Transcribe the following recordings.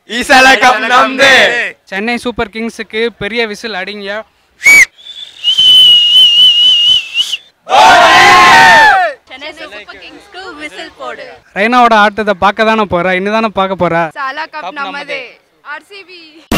ஈசால cup நம்தே Chennai super கிங்ஸுக்கு பெரிய விசில் அடிங்க சென்னை சூப்பர் கிங்ஸ்க்கு விசில் போடு ரெய்னாவோட ஆட்டத்தை பார்க்க தானே போற இன்னுதானே பார்க்க போற சாலா கப் நம்மதே RCB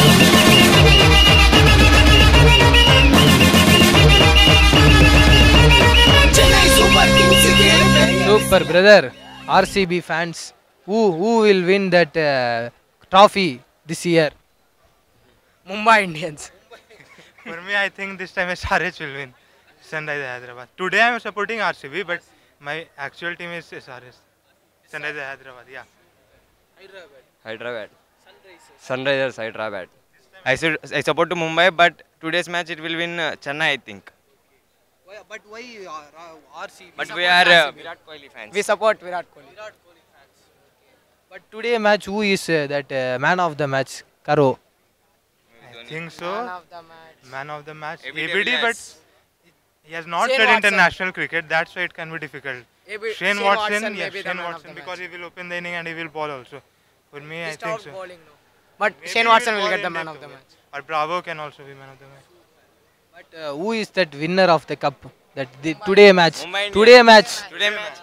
Super brother, RCB fans. Who who will win that uh, trophy this year? Mumbai Indians. For me, I think this time SRH will win. Sunrisers Hyderabad. Today I am supporting RCB, but my actual team is SRH. Sunrisers Hyderabad. Yeah. Hyderabad. Sunrisers Hyderabad. I should I support to Mumbai, but today's match it will win uh, Chennai, I think. But why RCB? But we are uh, Virat Kohli fans. We support Virat Kohli. But today match, who is uh, that uh, man of the match? Karo. I think so. Man of the match. Man of the match. AB ABD, de Villiers. but he has not Shane played Watson. international cricket. That's why it can be difficult. AB Shane, Shane Watson, Watson yes, may be the Shane man of Watson, the because match. he will open the inning and he will ball also. For me, He I think stopped so. bowling now. But Maybe Shane he Watson will will ball get the in man that of the over. match. Or Bravo can also be man of the match. But uh, who is that winner of the cup? That the, today match. Mumbai Today match. Today match.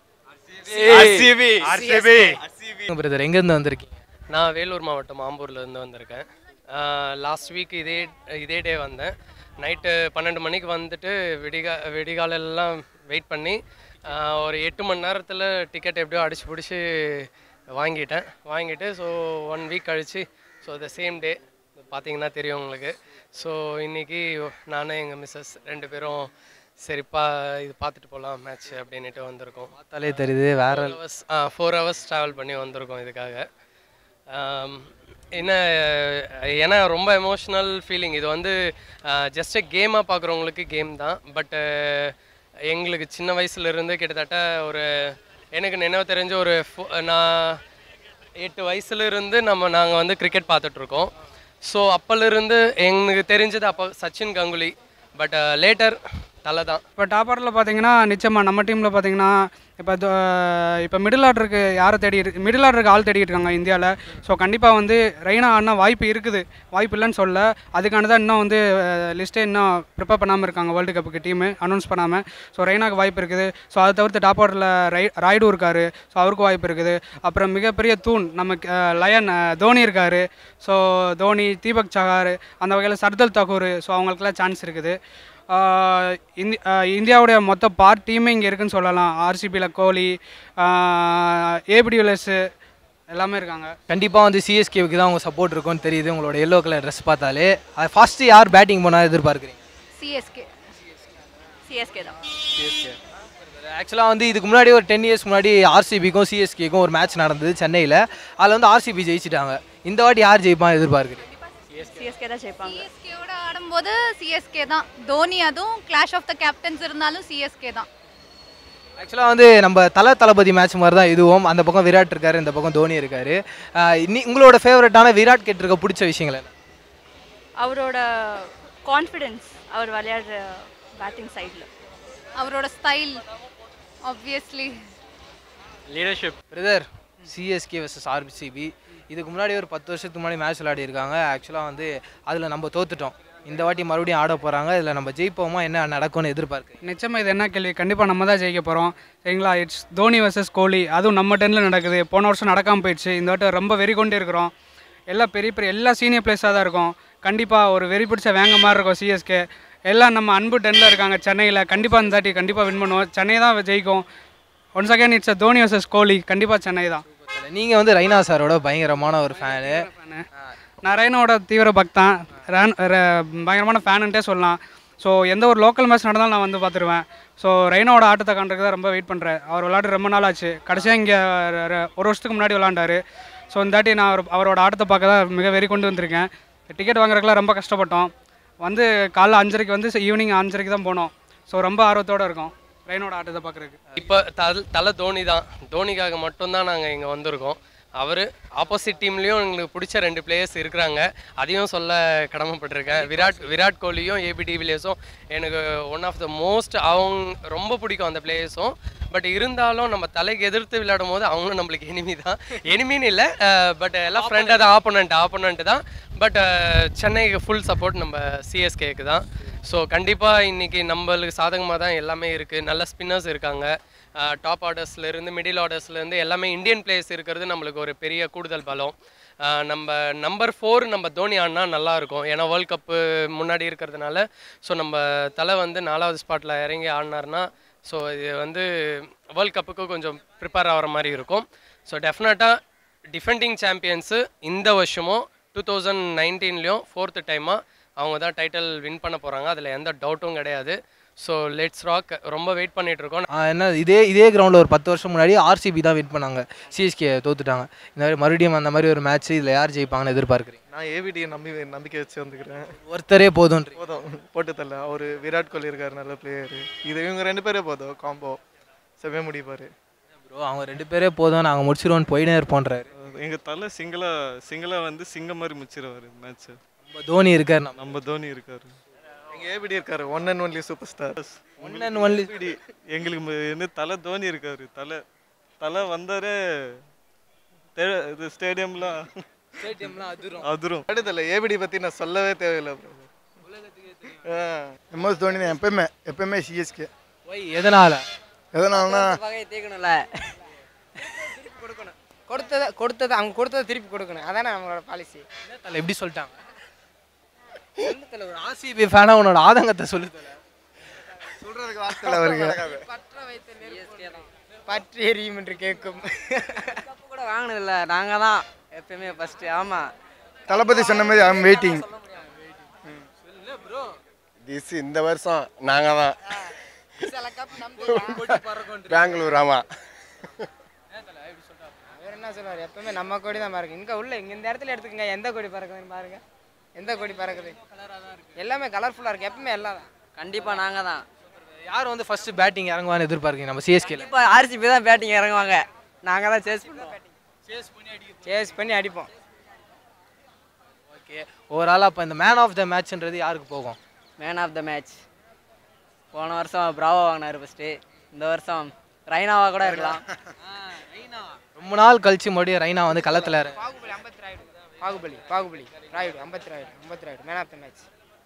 RCB. RCB. brother எங்கேருந்து வந்திருக்கீங்க நான் வேலூர் மாவட்டம் ஆம்பூர்லேருந்து வந்திருக்கேன் last week இதே இதே டே வந்தேன் night பன்னெண்டு மணிக்கு வந்துட்டு விடிகா விடிகாலெல்லாம் வெயிட் பண்ணி ஆஹ், ஒரு எட்டு மணி நேரத்தில் டிக்கெட் எப்படியோ அடிச்சு பிடிச்சி வாங்கிட்டேன் வாங்கிட்டு ஸோ ஒன் வீக் கழிச்சு ஸோ த சேம் டே பார்த்தீங்கன்னா தெரியும் உங்களுக்கு ஸோ இன்றைக்கி நானும் எங்கள் மிஸ்ஸஸ் ரெண்டு பேரும் சரிப்பா இது பார்த்துட்டு போகலாம் மேட்ச் அப்படின்ட்டு வந்திருக்கோம் பார்த்தாலே தெரியுது வேற ஹவர்ஸ் ஃபோர் ஹவர்ஸ் ட்ராவல் பண்ணி வந்திருக்கோம் இதுக்காக ஆம், என்ன ஏன்னா ரொம்ப எமோஷ்னல் ஃபீலிங் இது வந்து ஜஸ்ட் கேமாக பார்க்குறவங்களுக்கு கேம் தான் பட் எங்களுக்கு சின்ன வயசுலேருந்து கிட்டத்தட்ட ஒரு எனக்கு நினைவு தெரிஞ்ச ஒரு fo- நான் எட்டு வயசுலேருந்து நம்ம நாங்கள் வந்து கிரிக்கெட் பார்த்துட்ருக்கோம் ஸோ அப்போலேருந்து எங்களுக்கு தெரிஞ்சது அப்போ சச்சின் கங்குலி பட் லேட்டர் தலை தான் இப்போ டாப்பரில் பார்த்தீங்கன்னா நிச்சயமாக நம்ம டீமில் பார்த்தீங்கன்னா இப்போ இப்போ மிடில் ஆர்டருக்கு யாரை தேடி இருக்கு மிடில் ஆர்டருக்கு ஆள் தேடிட்டு இருக்காங்க இந்தியாவில் ஸோ கண்டிப்பாக வந்து ரெய்னா ஆடினா வாய்ப்பு இருக்குது வாய்ப்பு இல்லைன்னு சொல்ல அதுக்கான தான் இன்னும் வந்து லிஸ்ட்டே இன்னும் ப்ரிப்பேர் பண்ணாமல் இருக்காங்க வேர்ல்டு கப்புக்கு டீமு அனௌன்ஸ் பண்ணாமல் ஸோ ரெய்னாக்கு வாய்ப்பு இருக்குது ஸோ அதை தவிர்த்து டாப் ஆர்டரில் ரை ராய்டு இருக்கார் ஸோ அவருக்கு வாய்ப்பு இருக்குது அப்புறம் மிகப்பெரிய தூண் நமக்கு லயன் தோனி இருக்கார் ஸோ தோனி தீபக் சகார் அந்த வகையில் சர்தல் தகூர் ஸோ அவங்களுக்குலாம் சான்ஸ் இருக்குது ஆஹ் இந்தி ஆஹ் இந்தியாவுடைய மொத்த பார்ட் டீமே இங்கே இருக்குன்னு சொல்லலாம் ஆர்சிபியில் கோலி ஏபிடி வில்லர்ஸு எல்லாமே இருக்காங்க கண்டிப்பாக வந்து சிஎஸ்கேவுக்கு தான் உங்கள் சப்போர்ட் இருக்கும்னு தெரியுது உங்களோட எல்லோ கலர் ட்ரெஸ் பார்த்தாலே அது ஃபஸ்ட்டு யார் பேட்டிங் பண்ணால் எதிர்பார்க்குறீங்க சிஎஸ்கே சிஎஸ்கே தான் ஆக்சுவலாக வந்து இதுக்கு முன்னாடி ஒரு டென் இயர்ஸ் முன்னாடி ஆர்சிபிக்கும் சிஎஸ்கேக்கும் ஒரு மேட்ச் நடந்தது சென்னையில் அதில் வந்து ஆர்சிபி ஜெயிச்சிட்டாங்க இந்த வாட்டி யார் ஜெயிப்பான் எதிர்பார்க்குறீங்க சிஎஸ்கே தான் ஜெயிப்பாங்க சிஎஸ்கேவோட ஆடும்போது சிஎஸ்கே தான் தோனி அதுவும் கிளாஷ் ஆஃப் த கேப்டன்ஸ் இருந்தாலும் சிஎஸ்கே தான் ஆக்சுவலாக வந்து நம்ம தல தளபதி மேட்ச் மாதிரி தான் இதுவும் அந்த பக்கம் விராட் இருக்காரு இந்த பக்கம் தோனி இருக்காரு ஆஹ் இன்னி உங்களோட ஃபேவரட்டான விராட் கேட்டிருக்க பிடிச்ச விஷயங்கள் என்ன அவரோட கான்ஃபிடென்ஸ் அவர் விளையாடுற பேட்டிங் சைடில் அவரோட style obviously leadership brother CSK versus RCB இதுக்கு முன்னாடி ஒரு பத்து வருஷத்துக்கு முன்னாடி மேட்ச் விளையாடி இருக்காங்க ஆக்சுவலாக வந்து அதில் நம்ம தோத்துட்டோம் இந்த வாட்டி மறுபடியும் ஆட போகிறாங்க இதில் நம்ம ஜெயிப்போமா என்ன நடக்கும்னு எதிர்பார்க்குறீங்க நிச்சயமாக இது என்ன கேள்வி கண்டிப்பாக நம்ம தான் ஜெயிக்க போகிறோம் சரிங்களா இட்ஸ் தோனி வர்சஸ் கோலி அதுவும் நம்ம டென்னில் நடக்குது போன வருஷம் நடக்காமல் போயிடுச்சு இந்த வாட்டி ரொம்ப வெறி கொண்டே இருக்கிறோம் எல்லாம் பெரிய பெரிய எல்லா சீனியர் பிளேஸாக தான் இருக்கும் கண்டிப்பாக ஒரு வெறி பிடிச்ச வேங்க மாதிரி இருக்கும் சிஎஸ்கே எல்லாம் நம்ம அன்பு டென்னில் இருக்காங்க சென்னையில் கண்டிப்பாக இந்த தாட்டி கண்டிப்பாக வின் பண்ணுவோம் சென்னை தான் ஜெயிக்கும் once again it's Dhoni versus Kohli கண்டிப்பாக சென்னை தான் நீங்கள் வந்து ரைனா சாரோட பயங்கரமான ஒரு ஃபேனு நான் ரெய்னோட தீவிர பக்தான் ரன் ர- பயங்கரமான ஃபேனுன்ட்டே சொல்லலாம் ஸோ எந்த ஒரு லோக்கல் மேட்ச் நடந்தாலும் நான் வந்து பார்த்துருவேன் ஸோ ரெய்னோட ஆட்டத்தை காண்றதுக்கு தான் ரொம்ப வெயிட் பண்ணுறேன் அவர் விளையாட்டு ரொம்ப நாள் ஆச்சு கடைசியாக இங்கே ஒரு வருஷத்துக்கு முன்னாடி விளாண்டாரு ஸோ இந்த தாட்டி நான் அவர் அவரோட ஆட்டத்தை பார்க்க தான் மிக வெறி கொண்டு வந்திருக்கேன் டிக்கெட் வாங்குறதுக்குலாம் ரொம்ப கஷ்டப்பட்டோம் வந்து காலைல அஞ்சரைக்கு வந்து ஈவினிங் அஞ்சரைக்கு தான் போனோம் ஸோ ரொம்ப ஆர்வத்தோடு இருக்கோம் ரெய்னோட ஆட்டத்தை பார்க்குறதுக்கு இப்போ தல தலை தோனி தான் தோனிக்காக மட்டும்தான் நாங்கள் இங்கே வந்திருக்கோம் அவர் ஆப்போசிட் டீம்லேயும் எங்களுக்கு பிடிச்ச ரெண்டு பிளேயர்ஸ் இருக்கிறாங்க அதையும் சொல்ல கடமைப்பட்டிருக்கேன் விராட் விராட் கோலியும் ஏபி டிவிலியர்ஸும் எனக்கு ஒன் ஆஃப் த மோஸ்ட் அவங்க ரொம்ப பிடிக்கும் அந்த பிளேயர்ஸும் பட் இருந்தாலும் நம்ம தலைக்கு எதிர்த்து விளையாடும் போது அவங்களும் நம்மளுக்கு எனிமி தான் எனிமின்னு இல்லை பட் எல்லாம் ஃப்ரெண்டாக தான் ஆப்போனண்ட் ஆப்போனண்ட் தான் பட் சென்னைக்கு ஃபுல் சப்போர்ட் நம்ம சிஎஸ்கேக்கு தான் ஸோ கண்டிப்பாக இன்னைக்கு நம்மளுக்கு சாதகமாக தான் எல்லாமே இருக்குது நல்ல ஸ்பின்னர்ஸ் இருக்காங்க டாப் ஆர்டர்ஸ்லேருந்து மிடில் ஆர்டர்ஸ்லேருந்து எல்லாமே இந்தியன் பிளேயர்ஸ் இருக்கிறது நம்மளுக்கு ஒரு பெரிய கூடுதல் பலம் ஆஹ் நம்ம நம்பர் ஃபோர் நம்ம தோனி ஆடினா நல்லா இருக்கும் ஏன்னா வேர்ல்ட் கப்பு முன்னாடி இருக்கிறதுனால ஸோ நம்ம தலை வந்து நாலாவது ஸ்பாட்டில் இறங்கி ஆடினார்னா ஸோ இது வந்து வேர்ல்ட் கப்புக்கு கொஞ்சம் ப்ரிப்பேர் ஆகிற மாதிரி இருக்கும் ஸோ டெஃபினட்டாக டிஃபெண்டிங் சாம்பியன்ஸு இந்த வருஷமும் டூ தௌசண்ட் நைன்டீன்லேயும் ஃபோர்த்து டைமாக அவங்க தான் டைட்டில் வின் பண்ண போகிறாங்க அதில் எந்த டவுட்டும் கிடையாது ஸோ லெட்ஸ் ராக் ரொம்ப வெயிட் பண்ணிட்டு இருக்கோம் ஆ, என்ன இதே இதே கிரவுண்டில் ஒரு பத்து வருஷம் முன்னாடி ஆர்சிபி தான் வின் பண்ணாங்க சிஎஸ்கே தோத்துட்டாங்க இந்த மாதிரி மறுபடியும் அந்த மாதிரி ஒரு மேட்ச் இதில் யார் ஜெயிப்பாங்கன்னு எதிர்பார்க்குறீங்க நான் ஏவிடியை நம்பி நம்பிக்கை வச்சு வந்துக்கிறேன் ஒருத்தரே போதும் போதும் போட்டு தரல அவர் விராட் கோலி இருக்கார் நல்ல பிளேயர் இது இவங்க ரெண்டு பேரே போதும் காம்போ செவ்வே முடிப்பாரு ப்ரோ அவங்க ரெண்டு பேரே போதும் நாங்கள் முடிச்சிருவோன்னு போயினே இருப்போன்றாரு எங்க தலை சிங்கிளா சிங்கிளா வந்து சிங்கம் மாதிரி முடிச்சிருவாரு மேட்ச் நம்ம தோனி இருக்கார் நம்ம நம்ம தோனி இருக்காரு எங்க ஏபிடி இருக்காரு one and only super star One and only- எங்களுக்கு ம- என்ன தலை தோனி இருக்காரு தலை தலை வந்தாரே தே- இது ஸ்டேடியம்லாம் அதிரும் அடுத்தல ஏபிடி பத்தி நான் சொல்லவே தேவையில்லை bro. ஆ எம்எஸ் தோனி தான் எப்பயுமே எப்பயுமே சிஎஸ்கே போய் எதனால் எதனாலனா வகையை தீர்க்கணும்ல கொடுக்கணும் கொடுத்ததை கொடுத்ததை அவங்க கொடுத்ததை திருப்பி கொடுக்கணும் அதானே நம்மளோட பாலிசி தலை எப்படி சொல்லிட்டாங்க ஒரு ஆர்சிபி ஃபேனாக உன்னோட ஆதங்கத்தை சொல்லு தல. சொல்றதுக்கு வார்த்தை அவருக்கு பற்ற வைத்த நெருப்பு பற்றி எரியும் என்று கேட்கும் கப்பு கூட வாங்கினதில்ல நாங்கள் தான் எப்பயுமே ஃபஸ்ட்டு ஆமாம் தளபதி சொன்ன மாதிரி ஐம் வெயிட்டிங் திஸ் இந்த வருஷம் நாங்கள் தான் சில கப் நம்பி பெங்களூர் ஆமாம் அவர் என்ன சொல்லுவார் எப்பவுமே நம்ம கொடி தான் பறக்கும் இங்கே உள்ள இங்கே இந்த இடத்துல எடுத்துக்கங்க எந்த கொடி பறக்குதுன்னு பாருங்க எந்த கொடி பறக்குது எல்லாமே கலர்ஃபுல்லாக இருக்கு எப்பவுமே எல்லாம் தான் கண்டிப்பாக நாங்கள் தான் யார் வந்து ஃபர்ஸ்ட் பேட்டிங் இறங்குவான்னு எதிர்பார்க்கீங்க நம்ம சிஎஸ்கேல இப்போ ஆர்சிபி தான் பேட்டிங் இறங்குவாங்க நாங்கள் தான் சேஸ் பண்ணுவோம் சேஸ் பண்ணி அடிப்போம் ஓகே ஓவரால் அப்போ இந்த மேன் ஆஃப் த மேட்ச்ன்றது யாருக்கு போகும் மேன் ஆஃப் த மேட்ச் போன வருஷம் பிராவோ வாங்கினார் ஃபஸ்ட்டு இந்த வருஷம் ரைனாவா கூட இருக்கலாம் ரொம்ப நாள் கழிச்சு மறுபடியும் ரைனா வந்து களத்தில் பாகுபலி ஐம்பத்தி ராயுடு பாகுபலி பாகுபலி ராயுடு ஐம்பத்தி ராயுடு ஐம்பத்தி Rayudu man of the match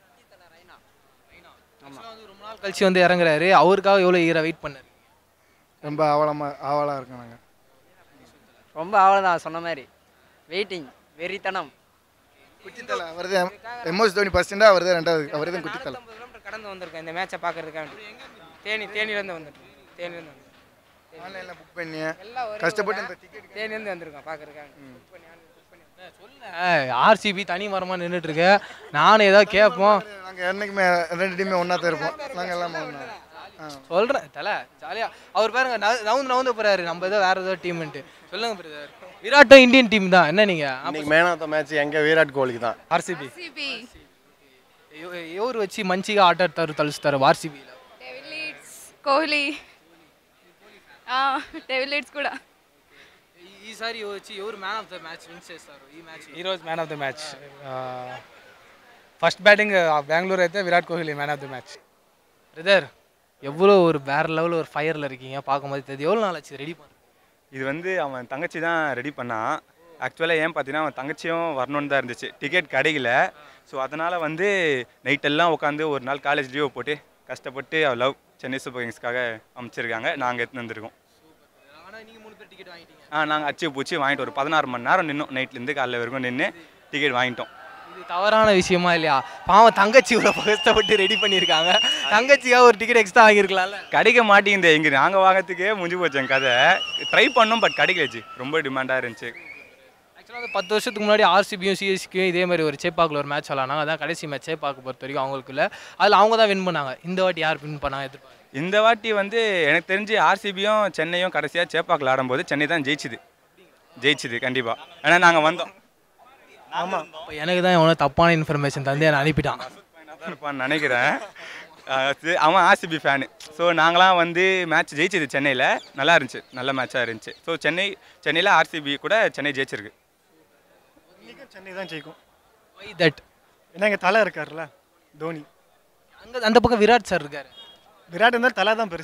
ரொம்ப நாள் கழிச்சு வந்து இறங்குறாரு அவருக்காக எவ்வளோ ஈர வெயிட் பண்ணாரு ரொம்ப ஆவலமா ஆவலாக இருக்கோம் நாங்கள் ரொம்ப அவ்வளோதான் சொன்ன மாதிரி வெயிட்டிங் வெறித்தனம் குட்டித்தலை அவர் தான் எம்எஸ் தோனி ஃபர்ஸ்ட்டுண்டா அவர் தான் ரெண்டாவது அவர் தான் குட்டித்தலை ஐம்பது கிலோமீட்டர் கடந்து வந்திருக்கேன் இந்த மேட்சை பார்க்கறதுக்காண்டி தேனி தேனியிலேருந்து வந்துட்டோம் தேனியிலேருந்து வந்து ஆன்லைனில் புக் பண்ணி எல்லாம் ஒரு கஷ்டப்பட்டு இந்த டிக்கெட் தேனியிலேருந்து வந்திருக்கோம் பார்க்கறதுக்காண்டி புக் பண்ணி ஆன்லைன் புக் பண்ணி ஆர்சிபி தனி மரமாக நின்றுட்டு இருக்கு நானும் ஏதோ கேட்போம் நாங்கள் என்னைக்குமே ரெண்டு டீமே ஒன்றா தான் இருப்போம் நாங்கள் எல்லாமே ஒன்றா ஆ சொல்கிறேன் தல ஜாலியாக அவர் பாருங்க நவு- நவுந்து நவுந்து போறாரு நம்ம ஏதோ வேற ஏதோ டீம்ன்ட்டு சொல்லுங்க பிரதர் விராட்டும் இந்தியன் டீம் தான் என்ன நீங்கள் இன்னைக்கு மேன் ஆஃப் த மேட்ச் எங்க விராட் கோலிக்கு தான் ஆர்சிபி ఎవరు వచ్చి మంచిగా ఆటాడతారు తలుస్తారు ఆర్సీబీలో de Villiers Kohli de Villiers కూడా ఈసారి వచ్చి ఎవరు man of the match win చేస్తారు ఈ మ్యాచ్ ఈరోజు man of the match first batting Bengaluru అయితే Virat Kohli man of the match brother எவ்வளோ ஒரு வேற லெவலில் ஒரு ஃபயரில் இருக்கீங்க பார்க்கும்போது தெரியுது எவ்வளோ நாள் ஆச்சு ரெடி பண்ண இது வந்து அவன் தங்கச்சி தான் ரெடி பண்ணான் ஆக்சுவலாக ஏன் பார்த்தீங்கன்னா அவன் தங்கச்சியும் வரணும்னு தான் இருந்துச்சு டிக்கெட் கிடைக்கல ஸோ அதனால் வந்து நைட்டெல்லாம் உட்காந்து ஒரு நாள் காலேஜ் லீவ் போட்டு கஷ்டப்பட்டு அவள் லவ் சென்னை சூப்பர் கிங்ஸ்க்காக அமைச்சிருக்காங்க நாங்கள் எடுத்துன்னு வந்திருக்கோம் ஆனால் நீங்கள் மூணு பேர் டிக்கெட் வாங்கிட்டீங்க ஆ நாங்கள் அச்சு பூச்சி வாங்கிட்டு ஒரு பதினாறு மணி நேரம் நின்னோம் நைட்லேருந்து காலைல வரைக்கும் நின்று டிக்கெட் வாங்கிட்டோம் இது தவறான விஷயமா இல்லையா பாவம் தங்கச்சி இவ்வளோ கஷ்டப்பட்டு ரெடி பண்ணியிருக்காங்க தங்கச்சியாக ஒரு டிக்கெட் எக்ஸ்ட்ரா வாங்கியிருக்கலாம்ல கிடைக்க மாட்டேங்குது இங்கே நாங்கள் வாங்கிறதுக்கே முடிஞ்சு போச்சு என் கதை ட்ரை பண்ணோம் பட் கிடைக்கலச்சு ரொம்ப டிமாண்டாக இருந்துச்சு ஆக்சுவலாக வந்து பத்து வருஷத்துக்கு முன்னாடி ஆர்சிபியும் சிஎஸ்கியும் இதே மாதிரி ஒரு சேப்பாக்கில் ஒரு மேட்ச் விளாட்னாங்க அதான் கடைசி மேட்ச் சேப்பாக்கு பொறுத்த வரைக்கும் அவங்களுக்குள்ள அதில் அவங்க தான் வின் பண்ணாங்க இந்த வாட்டி யார் வின் பண்ணாங்க எதிர்பார்க்க இந்த வாட்டி வந்து எனக்கு தெரிஞ்சு ஆர்சிபியும் சென்னையும் கடைசியாக சேப்பாக்கில் ஆடும்போது சென்னை தான் ஜெயிச்சுது ஜெயிச்சுது கண்டிப்பாக ஏன்னா நாங்கள் வந்தோம் ஆமாம் இப்போ எனக்கு தான் எவனோ தப்பான இன்ஃபர்மேஷன் தந்து என்னை அனுப்பிட்டான் தான் இருப்பான்னு நினைக்கிறேன் அஹ் இது- அவன் ஆர்சிபி ஃபேனு ஸோ நாங்களாம் வந்து மேட்ச் ஜெயிச்சது சென்னையில் நல்லா இருந்துச்சு நல்ல மேட்சாக இருந்துச்சு ஸோ சென்னை சென்னையில் ஆர்சிபி கூட சென்னை ஜெயிச்சிருக்கு இன்னைக்கும் சென்னை தான் ஜெயிக்கும் வை தட் ஏன்னா எங்கள் தலை இருக்கார்ல தோனி அங்கே அந்த பக்கம் விராட் சார் இருக்காரு விராட் இருந்தால் தலை தான் பெருசு அப்போ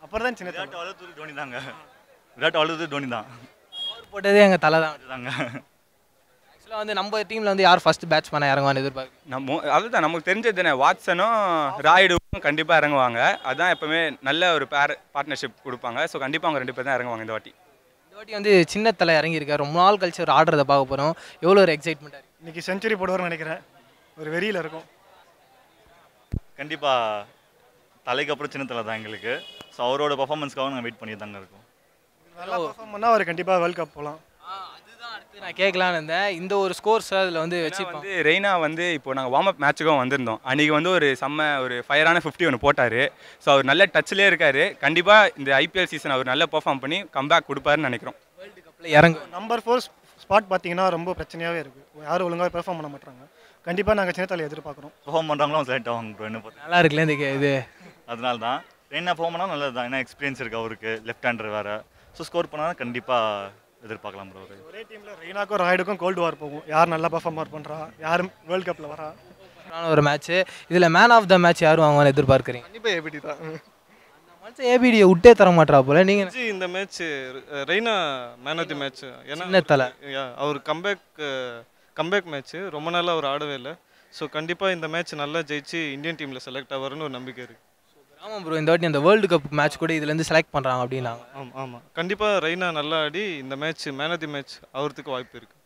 அப்புறம் தான் சின்ன விராட் அவ்வளோ தோனி தாங்க விராட் அவ்வளோ தோனி தான் போட்டதே எங்கள் தலை தான் தாங்க ஆக்சுவலாக வந்து நம்ம டீமில் வந்து யார் ஃபர்ஸ்ட் பேட்ஸ்மேனாக இறங்குவான்னு எதிர்பார்க்கு நம்ம அதுதான் நமக்கு தெரிஞ்சது தானே வாட்சனும் ராயுடுவும் கண்டிப்பாக இறங்குவாங்க அதான் எப்பவுமே நல்ல ஒரு பேர் பார்ட்னர்ஷிப் கொடுப்பாங்க ஸோ கண்டிப்பாக அவங்க ரெண்டு பேர் தான் இறங்குவாங்க இந்த வாட்டி இந்த வாட்டி வந்து சின்ன தலை இறங்கியிருக்காரு ரொம்ப நாள் கழிச்சு ஒரு ஆடுறதை பார்க்க போகிறோம் எவ்வளோ ஒரு எக்ஸைட்மெண்ட்டாக இருக்கு இன்னைக்கு செஞ்சுரி போடுவார்னு நினைக்கிறேன் ஒரு வெறியில் இருக்கும் கண்டிப்பாக தலைக்கு அப்புறம் சின்ன தலை தான் எங்களுக்கு ஸோ அவரோட பர்ஃபார்மன்ஸ்க்காக நாங்கள் வெயிட் பண்ணி தாங்க இருக்கோம் நல்லா பர்ஃபார்ம் பண்ணால் அவர் கண்டிப்பாக வேர்ல்ட் கப் போகலாம் அடுத்து நான் கேட்கலான்னு இருந்தேன் இந்த ஒரு ஸ்கோர்ஸ் அதில் வந்து வச்சுப்பாங்க வந்து ரெய்னா வந்து இப்போ நாங்கள் வார்ம் அப் மேட்சுக்கும் வந்திருந்தோம் அன்றைக்கி வந்து ஒரு செம்ம ஒரு ஃபயரான ஃபிஃப்டி ஒன்று போட்டார் ஸோ அவர் நல்ல டச்சிலே இருக்கார் கண்டிப்பாக இந்த ஐபிஎல் சீசன் அவர் நல்லா பெர்ஃபார்ம் பண்ணி கம்பேக் கொடுப்பாருன்னு நினைக்கிறோம் இறங்கு நம்பர் ஃபோர் ஸ்பாட் பார்த்தீங்கன்னா ரொம்ப பிரச்சனையாகவே இருக்குது யாரும் ஒழுங்காக பெர்ஃபார்ம் பண்ண மாட்டாங்க கண்டிப்பாக நாங்கள் சின்ன தலையை எதிர்பார்க்குறோம் பெர்ஃபார்ம் பண்ணுறாங்களோ செலக்ட் ஆவாங்க ப்ரோ என்ன பார்த்து நல்லா இருக்குல்ல இந்த கே- இது அதனால தான் ரெய்னா பெர்ஃபார்ம் பண்ணால் நல்லது தான் ஏன்னா எக்ஸ்பீரியன்ஸ் இருக்குது அவருக்கு லெஃப்ட் ஹேண்டர் வேறு ஸோ ஸ்கோர் பண்ணால் கண்டிப்பாக எதிர்பார்க்கலாம் ப்ரோ அவரு ஒரே டீமில் ரெய்னாக்கும் ராய்டுக்கும் கோல்டு வார் போகும் யார் நல்லா பர்ஃபார்ம் பண்ணுறா யார் வேர்ல்ட் கப்பில் வரா சூப்பரான ஒரு மேட்ச் இதில் மேன் ஆஃப் த மேட்ச் யாரும் வாங்குவான்னு எதிர்பார்க்குறீங்க கண்டிப்பாக ஏபிடி தான் மனுஷன் ஏபிடியை விட்டே தர மாட்டா போல நீங்கள் ஜி இந்த match Raina man of the match ஏன்னா சின்ன தலை. Yeah, அவர் கம்பேக் கம்பேக் மேட்ச் ரொம்ப நாளாக அவர் ஆடவே இல்லை ஸோ கண்டிப்பாக இந்த மேட்ச் நல்லா ஜெயிச்சு இந்தியன் டீமில் செலக்ட் ஆவாருன்னு ஒரு நம்பிக்கை இருக்குது ஆமாம் ப்ரோ இந்த வாட்டி அந்த வேர்ல்டு கப் மேட்ச் கூட இதுலேருந்து செலக்ட் பண்ணுறாங்க அப்படின்னாங்க ஆமாம் ஆமாம் கண்டிப்பாக ரெய்னா நல்லா ஆடி இந்த match man of the match அவருக்கு வாய்ப்பு இருக்குது